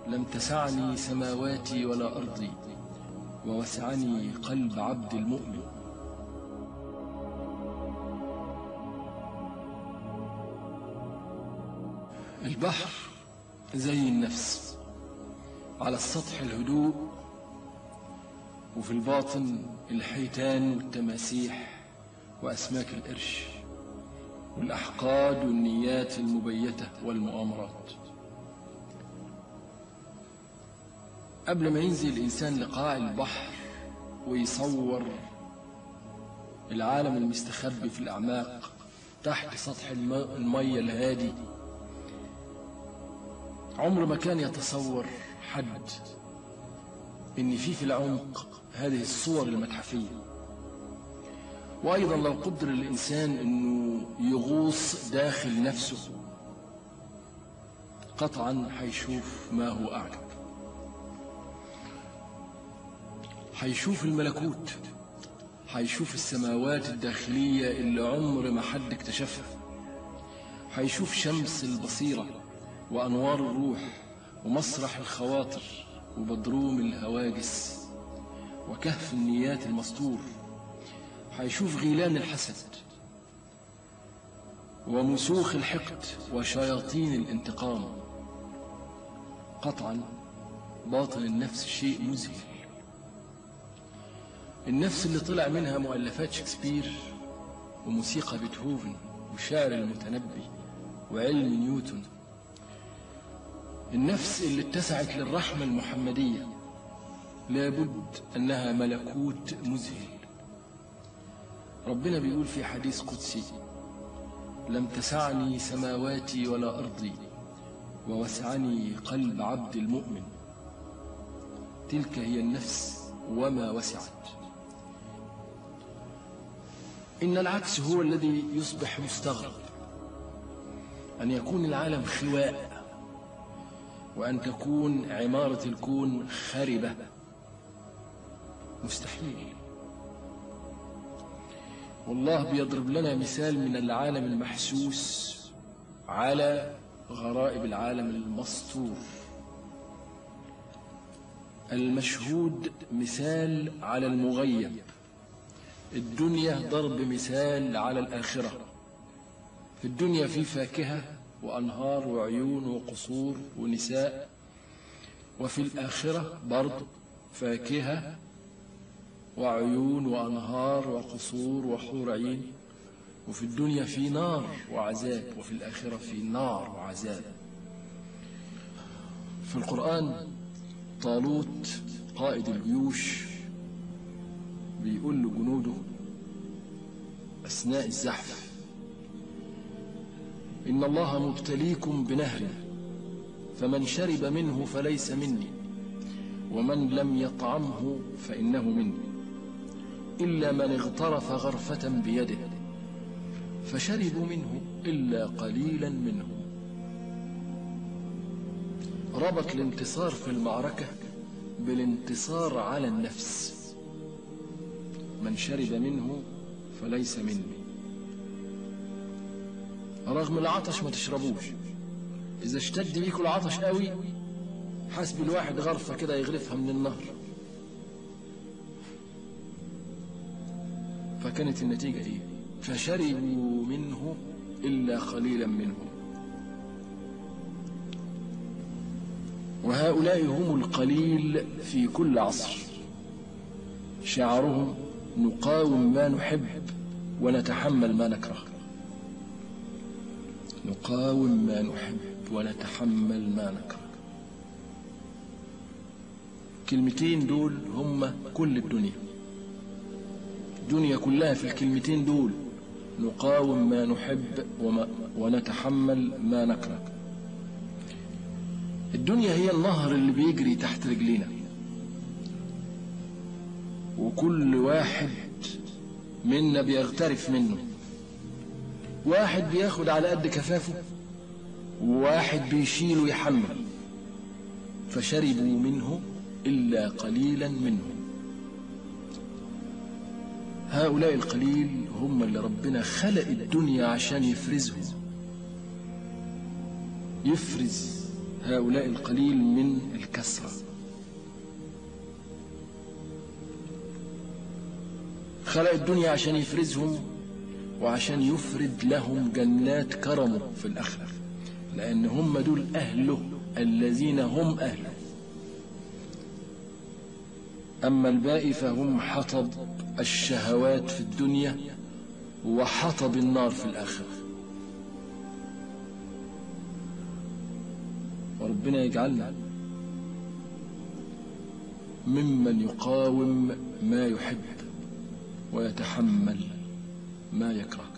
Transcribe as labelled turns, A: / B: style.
A: لم تسعني سماواتي ولا أرضي ووسعني قلب عبد المؤمن البحر زي النفس على السطح الهدوء وفي الباطن الحيتان والتماسيح وأسماك القرش والأحقاد والنيات المبيتة والمؤامرات قبل ما ينزل الإنسان لقاع البحر ويصور العالم المستخبي في الأعماق تحت سطح الم- المية الهادي عمر ما كان يتصور حد إن في في العمق هذه الصور المتحفية وأيضا لو قدر الإنسان أنه يغوص داخل نفسه قطعا حيشوف ما هو أعجب حيشوف الملكوت حيشوف السماوات الداخلية اللي عمر ما حد اكتشفها حيشوف شمس البصيرة وأنوار الروح ومسرح الخواطر وبدروم الهواجس وكهف النيات المستور حيشوف غيلان الحسد ومسوخ الحقد وشياطين الانتقام قطعا باطن النفس شيء مذهل النفس اللي طلع منها مؤلفات شكسبير وموسيقى بيتهوفن وشعر المتنبي وعلم نيوتن النفس اللي اتسعت للرحمة المحمدية لابد أنها ملكوت مذهل ربنا بيقول في حديث قدسي لم تسعني سماواتي ولا أرضي ووسعني قلب عبد المؤمن تلك هي النفس وما وسعت إن العكس هو الذي يصبح مستغرب أن يكون العالم خواء وأن تكون عمارة الكون خربة مستحيل والله بيضرب لنا مثال من العالم المحسوس على غرائب العالم المسطور المشهود مثال على المغيب الدنيا ضرب مثال على الآخرة في الدنيا في فاكهة وأنهار وعيون وقصور ونساء وفي الآخرة برضه فاكهة وعيون وأنهار وقصور وحور عين وفي الدنيا في نار وعذاب وفي الآخرة في نار وعذاب في القرآن طالوت قائد الجيوش بيقول لجنوده أثناء الزحف إن الله مبتليكم بنهر فمن شرب منه فليس مني ومن لم يطعمه فإنه مني إلا من اغترف غرفة بيده فشربوا منه إلا قليلا منهم ربط الانتصار في المعركة بالانتصار على النفس من شرب منه فليس مني رغم العطش ما تشربوش إذا اشتد بيكوا العطش قوي حسب الواحد غرفة كده يغرفها من النهر فكانت النتيجة إيه فشربوا منه إلا قليلا منهم وهؤلاء هم القليل في كل عصر شعارهم نقاوم ما نحب ونتحمل ما نكره نقاوم ما نحب ونتحمل ما نكره الكلمتين دول هم كل الدنيا الدنيا كلها في الكلمتين دول نقاوم ما نحب وما ونتحمل ما نكره الدنيا هي النهر اللي بيجري تحت رجلينا وكل واحد منا بيغترف منه واحد بياخد على قد كفافه وواحد بيشيل ويحمل فشربوا منه إلا قليلا منهم هؤلاء القليل هم اللي ربنا خلق الدنيا عشان يفرزهم يفرز هؤلاء القليل من الكسرة خلق الدنيا عشان يفرزهم وعشان يفرد لهم جنات كرمه في الآخرة لأن هم دول أهله الذين هم أهله أما الباقي فهم حطب الشهوات في الدنيا وحطب النار في الآخرة وربنا يجعلنا ممن يقاوم ما يحب ويتحمل ما يكره